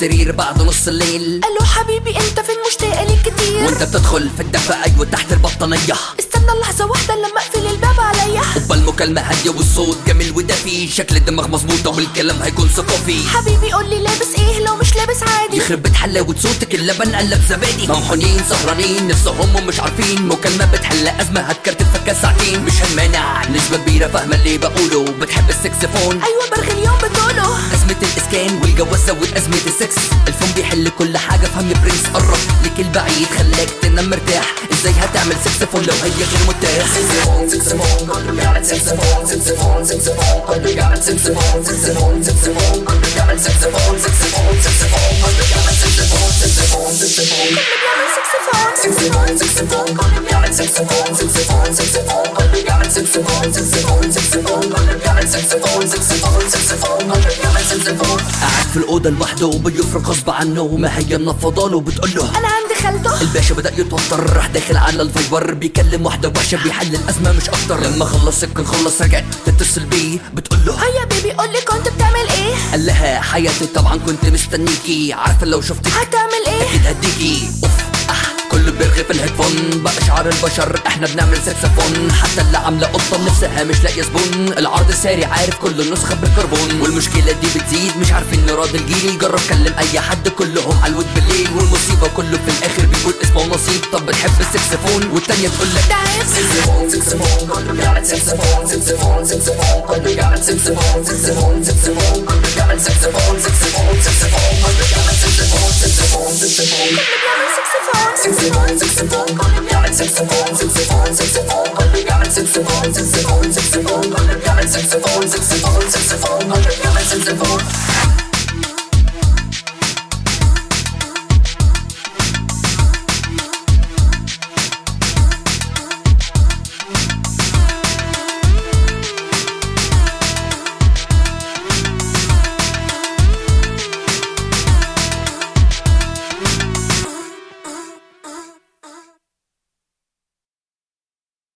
السرير بعد نص الليل الو حبيبي انت فين مشتاقة ليك كتير وانت بتدخل في الدفا ايوه تحت البطانية استنى لحظة واحدة لما اقفل الباب عليا بالمكالمة هادية والصوت جميل ودافي شكل الدماغ مظبوطة والكلام هيكون ثقافي حبيبي قولي لابس ايه لو مش لابس عادي يخرب بيت حلاوة صوتك اللبن قلب زبادي ممحونين سهرانين نفسهم ومش عارفين مكالمة بتحل أزمة هتكرتب فكة ساعتين مش هنمانع نسبة كبيرة فاهمة اللي بقوله بتحب السكسفون ايوه برغي اليوم بتقوله أزمة الإسكان والجواز زود أزمة السكس الفون بيحل كل حاجة فهم يا برنس قرب ليك البعيد خلاك تنام مرتاح ازاي هتعمل سكسفون لو هي غير متاح سكسفون سكسفون كله بيعمل سكسفون سكسفون سكسفون كله بيعمل سكسفون سكسفون سكسفون كله بيعمل سكسفون سكسفون سكسفون كله بيعمل سكسفون سكسفون سكسفون بيعمل سكسفون سكسفون سكسفون كله بيعمل سكسفون سكسفون سكسفون كله بيعمل سكسفون سكسفون سكسفون كله بيعمل سكسفون سكسفون سكسفون كله بيعمل سكسفون قاعد في الأوضة لوحده بيفرق غصب عنه ما هي منفضة له بتقول له انا عندي خالته الباشا بدأ يتوتر راح داخل على الفايبر بيكلم واحدة وحشة بيحل الأزمة مش أكتر لما خلص سكن خلص رجعت تتصل بيه بتقول له هيا بيبي قولي كنت بتعمل ايه قال لها حياتي طبعا كنت مستنيكي عارفة لو شفتك هتعمل ايه اكيد هديكي اوف اه كله بيرغي في الهيدفون بقى شعار البشر احنا بنعمل سكسفون حتى اللي عامله قطه نفسها مش لاقيه زبون العرض ساري عارف كل نسخه بالكربون والمشكله دي بتزيد مش عارفين نراضي الجيل جرب كلم اي حد كلهم على الود بالليل والمصيبه كله في الاخر بيقول اسمه نصيب طب بتحب السكسفون والتانيه تقول لك ده عيب سكسفون سكسفون كله بيعمل سكسفون سكسفون سكسفون كله بيعمل سكسفون سكسفون سكسفون كله بيعمل سكسفون سكسفون سكسفون كله بيعمل سكسفون سكسفون سكسفون بيعمل سكسفون سكسفون سكسفون كله بيعمل سكسفون سكسفون سكسفون كله بيعمل سكسفون سكسفون سكسفون كله بيعمل سكسفون سكسفون سكسفون كله بيعمل سكسفون